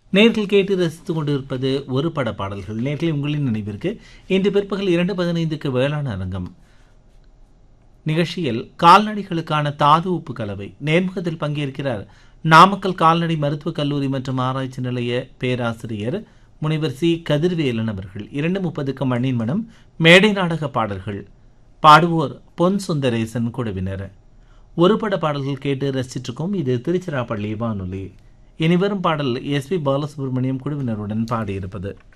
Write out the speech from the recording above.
நேர்கள் கேட்டு ரசித்துக் கொண்டிருப்பது ஒரு பட பாடல்கள் நேர்களை உங்களின் நினைவிற்கு இன்று பிற்பகல் இரண்டு பதினைந்துக்கு வேளாண் அரங்கம் நிகழ்ச்சியில் கால்நடைகளுக்கான தாது உப்பு கலவை நேர்முகத்தில் பங்கேற்கிறார் நாமக்கல் கால்நடை மருத்துவக் கல்லூரி மற்றும் ஆராய்ச்சி நிலைய பேராசிரியர் முனைவர் சி கதிர்வேலன் அவர்கள் இரண்டு முப்பதுக்கு மண்ணின் மனம் மேடை நாடக பாடல்கள் பாடுவோர் பொன் சுந்தரேசன் குழுவினர் ஒரு பட பாடல்கள் கேட்டு ரசிச்சிருக்கோம் இது திருச்சிராப்பள்ளி வானொலி இனி வரும் பாடல் எஸ் பி பாலசுப்ரமணியம் குழுவினருடன் பாடியிருப்பது